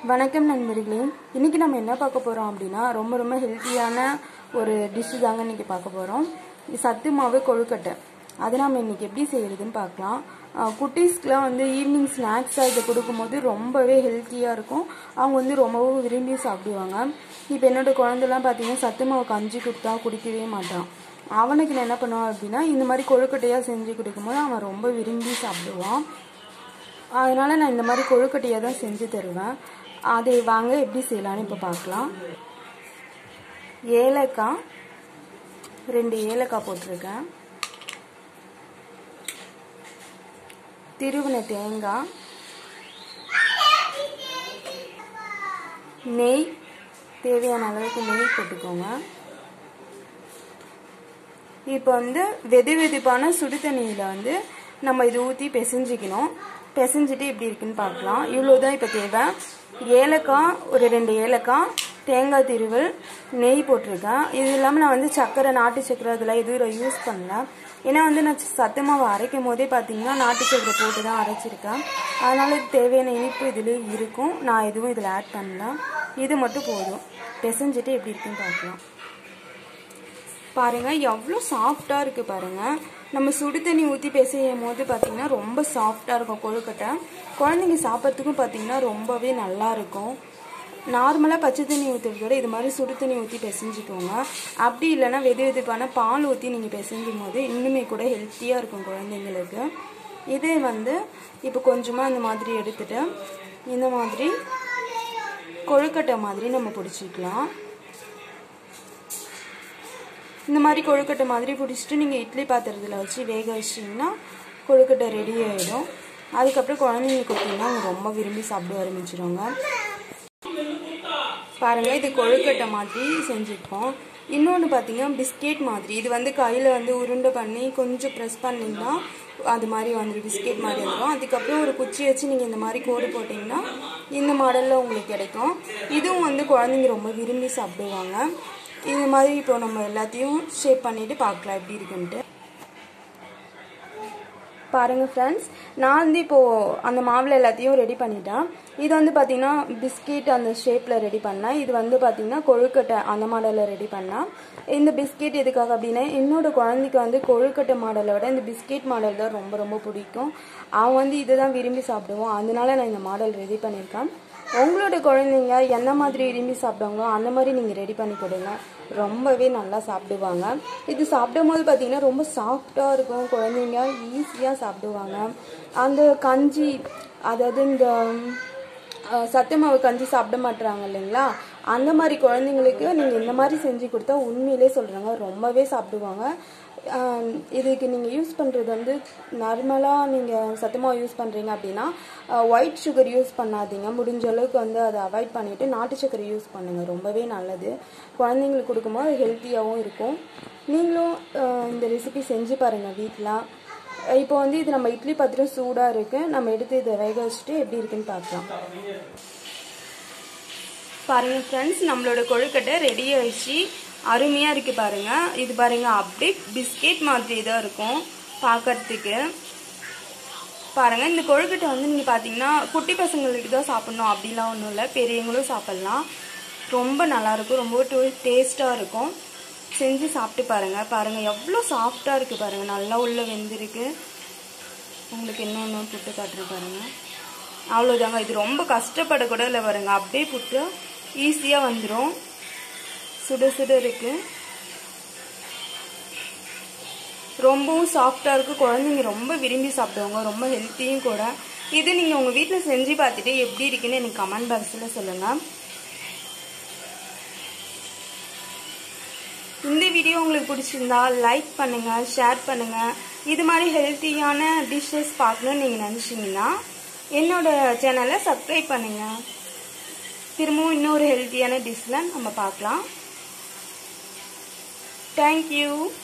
வணக்கம் நண்பர்களே இன்றைக்கி நம்ம என்ன பார்க்க போகிறோம் அப்படின்னா ரொம்ப ரொம்ப ஹெல்த்தியான ஒரு டிஷ்ஷு தாங்க இன்றைக்கி பார்க்க போகிறோம் சத்து மாவு கொழுக்கட்டை அதை நம்ம இன்றைக்கி எப்படி செய்கிறதுன்னு பார்க்கலாம் ஆஹ் குட்டீஸ்க்குலாம் வந்து ஈவினிங் ஸ்நாக்ஸாக இதை கொடுக்கும்போது ரொம்பவே ஹெல்த்தியாக இருக்கும் அவங்க வந்து ரொம்பவும் விரும்பி சாப்பிடுவாங்க இப்போ என்னோட குழந்தைலாம் பார்த்தீங்கன்னா சத்து மாவு கஞ்சி கொடுத்தா குடிக்கவே மாட்டான் அவனுக்கு நான் என்ன பண்ணுவேன் அப்படின்னா இந்த மாதிரி கொழுக்கட்டையாக செஞ்சு கொடுக்கும்போது அவன் ரொம்ப விரும்பி சாப்பிடுவான் அதனால் நான் இந்த மாதிரி கொழுக்கட்டையை தான் செஞ்சு தருவேன் அதை வாங்க எப்படி செய்யலான்னு இப்போ பார்க்கலாம் ஏலக்காய் ரெண்டு ஏலக்காய் போட்டிருக்கேன் திருவின தேங்காய் நெய் தேவையான அளவுக்கு நெய் போட்டுக்கோங்க இப்போ வந்து வெது வெதுப்பான சுடு தண்ணியில் வந்து நம்ம இது ஊற்றி பிசைஞ்சிக்கணும் பிசைஞ்சிட்டு எப்படி இருக்குன்னு பார்க்கலாம் இவ்வளோ தான் இப்போ தேவை ஏலக்காய் ஒரு ரெண்டு ஏலக்காய் தேங்காய் திருவல் நெய் போட்டிருக்கேன் இது இல்லாமல் நான் வந்து சர்க்கரை நாட்டு சர்க்கரை அதெல்லாம் எதுவும் யூஸ் பண்ணல ஏன்னா வந்து நான் சத்து மாவு அரைக்கும் போதே பார்த்தீங்கன்னா நாட்டு சர்க்கரை போட்டு தான் அரைச்சிருக்கேன் அதனால இது தேவையான இனிப்பு இதில் இருக்கும் நான் எதுவும் இதில் ஆட் பண்ணல இது மட்டும் போதும் பிசைஞ்சிட்டு எப்படி இருக்குன்னு பார்க்கலாம் பாருங்க எவ்வளோ சாஃப்டாக இருக்குது பாருங்க நம்ம சுடு தண்ணி ஊற்றி பிசையும் போது பார்த்தீங்கன்னா ரொம்ப சாஃப்டாக இருக்கும் கொழுக்கட்டை குழந்தைங்க சாப்பிட்றதுக்கும் பார்த்தீங்கன்னா ரொம்பவே நல்லா இருக்கும் நார்மலாக பச்சை தண்ணி ஊற்றுறத விட இது மாதிரி சுடு தண்ணி ஊற்றி பிசைஞ்சிக்கோங்க அப்படி இல்லைன்னா வெது வெதுப்பான பால் ஊற்றி நீங்கள் பிசைஞ்சும் போது இன்னுமே கூட ஹெல்த்தியாக இருக்கும் குழந்தைங்களுக்கு இதே வந்து இப்போ கொஞ்சமாக இந்த மாதிரி எடுத்துட்டு இந்த மாதிரி கொழுக்கட்டை மாதிரி நம்ம பிடிச்சிக்கலாம் இந்த மாதிரி கொழுக்கட்டை மாதிரி பிடிச்சிட்டு நீங்கள் இட்லி பாத்திரத்தில் வச்சு வேக வச்சிட்டிங்கன்னா கொழுக்கட்டை ரெடி ஆகிடும் அதுக்கப்புறம் குழந்தைங்களுக்கு கொடுத்தீங்கன்னா அவங்க ரொம்ப விரும்பி சாப்பிட ஆரம்பிச்சிடுவாங்க பாருங்கள் இது கொழுக்கட்டை மாதிரி செஞ்சுருக்கோம் இன்னொன்று பார்த்தீங்கன்னா பிஸ்கெட் மாதிரி இது வந்து கையில் வந்து உருண்டை பண்ணி கொஞ்சம் ப்ரெஸ் பண்ணிங்கன்னா அது மாதிரி வந்துடும் பிஸ்கெட் மாதிரி வந்துடும் அதுக்கப்புறம் ஒரு குச்சி வச்சு நீங்கள் இந்த மாதிரி கோடு போட்டிங்கன்னா இந்த மாடலில் உங்களுக்கு கிடைக்கும் இதுவும் வந்து குழந்தைங்க ரொம்ப விரும்பி சாப்பிடுவாங்க இந்த மாதிரி இப்போ நம்ம எல்லாத்தையும் ஷேப் பண்ணிவிட்டு பார்க்கலாம் எப்படி இருக்குன்ட்டு பாருங்கள் ஃப்ரெண்ட்ஸ் நான் வந்து இப்போது அந்த மாவில் எல்லாத்தையும் ரெடி பண்ணிட்டேன் இது வந்து பார்த்திங்கன்னா பிஸ்கெட் அந்த ஷேப்பில் ரெடி பண்ணேன் இது வந்து பார்த்திங்கன்னா கொழுக்கட்டை அந்த மாடலில் ரெடி பண்ணேன் இந்த பிஸ்கெட் எதுக்காக அப்படின்னா என்னோட குழந்தைக்கு வந்து கொழுக்கட்டை மாடலை விட இந்த பிஸ்கெட் மாடல் தான் ரொம்ப ரொம்ப பிடிக்கும் அவன் வந்து இதை தான் விரும்பி சாப்பிடுவான் அதனால நான் இந்த மாடல் ரெடி பண்ணியிருக்கேன் உங்களோட குழந்தைங்க என்ன மாதிரி விரும்பி சாப்பிடுவாங்களோ அந்த மாதிரி நீங்கள் ரெடி பண்ணி கொடுங்க ரொம்பவே நல்லா சாப்பிடுவாங்க இது சாப்பிடும் போது பார்த்தீங்கன்னா ரொம்ப சாஃப்டாக இருக்கும் குழந்தைங்க ஈஸியாக சாப்பிடுவாங்க அந்த கஞ்சி அதாவது இந்த சத்து மாவு கஞ்சி சாப்பிட மாட்டுறாங்க இல்லைங்களா அந்த மாதிரி குழந்தைங்களுக்கு நீங்கள் இந்த மாதிரி செஞ்சு கொடுத்தா உண்மையிலே சொல்கிறாங்க ரொம்பவே சாப்பிடுவாங்க இதுக்கு நீங்கள் யூஸ் பண்ணுறது வந்து நார்மலாக நீங்கள் சத்தமாக யூஸ் பண்ணுறீங்க அப்படின்னா ஒயிட் சுகர் யூஸ் பண்ணாதீங்க முடிஞ்ச அளவுக்கு வந்து அதை அவாய்ட் பண்ணிவிட்டு நாட்டு சக்கரை யூஸ் பண்ணுங்கள் ரொம்பவே நல்லது குழந்தைங்களுக்கு கொடுக்கும்போது ஹெல்த்தியாகவும் இருக்கும் நீங்களும் இந்த ரெசிபி செஞ்சு பாருங்கள் வீட்டில் இப்போ வந்து இது நம்ம இட்லி பாத்திரம் சூடாக இருக்குது நம்ம எடுத்து இதை வேக வச்சுட்டு எப்படி இருக்குன்னு பார்க்கலாம் பாருங்கள் ஃப்ரெண்ட்ஸ் நம்மளோட கொழுக்கட்டை ரெடி ஆயிடுச்சு அருமையாக இருக்குது பாருங்கள் இது பாருங்கள் அப்படியே பிஸ்கெட் மாதிரி தான் இருக்கும் பார்க்கறதுக்கு பாருங்கள் இந்த கொழுக்கட்டை வந்து நீங்கள் பார்த்தீங்கன்னா குட்டி பசங்களுக்கு தான் சாப்பிட்ணும் அப்படிலாம் ஒன்றும் இல்லை பெரியவங்களும் சாப்பிட்லாம் ரொம்ப நல்லாயிருக்கும் ரொம்ப டேஸ்ட்டாக இருக்கும் செஞ்சு சாப்பிட்டு பாருங்கள் பாருங்கள் எவ்வளோ சாஃப்டாக இருக்குது பாருங்கள் நல்லா உள்ளே வெந்திருக்கு உங்களுக்கு இன்னொன்று புட்டு காட்டுறேன் பாருங்கள் அவ்வளோதாங்க இது ரொம்ப கஷ்டப்படக்கூட இல்லை பாருங்க அப்படியே புட்டு ஈஸியாக வந்துடும் சுட சுட இருக்கு ரொம்பவும் சாஃப்டாக இருக்குது குழந்தைங்க ரொம்ப விரும்பி சாப்பிடுவாங்க ரொம்ப ஹெல்த்தியும் கூட இது நீங்கள் உங்கள் வீட்டில் செஞ்சு பார்த்துட்டு எப்படி இருக்குன்னு எனக்கு கமெண்ட் பாக்ஸில் சொல்லுங்கள் இந்த வீடியோ உங்களுக்கு பிடிச்சிருந்தா லைக் பண்ணுங்கள் ஷேர் பண்ணுங்கள் இது மாதிரி ஹெல்த்தியான டிஷ்ஷஸ் பார்க்கணுன்னு நீங்கள் நினச்சிங்கன்னா என்னோட சேனலை சப்ஸ்கிரைப் பண்ணுங்கள் திரும்பவும் இன்னொரு ஹெல்த்தியான டிஷ்ஷில் நம்ம பார்க்கலாம் தேங்க்யூ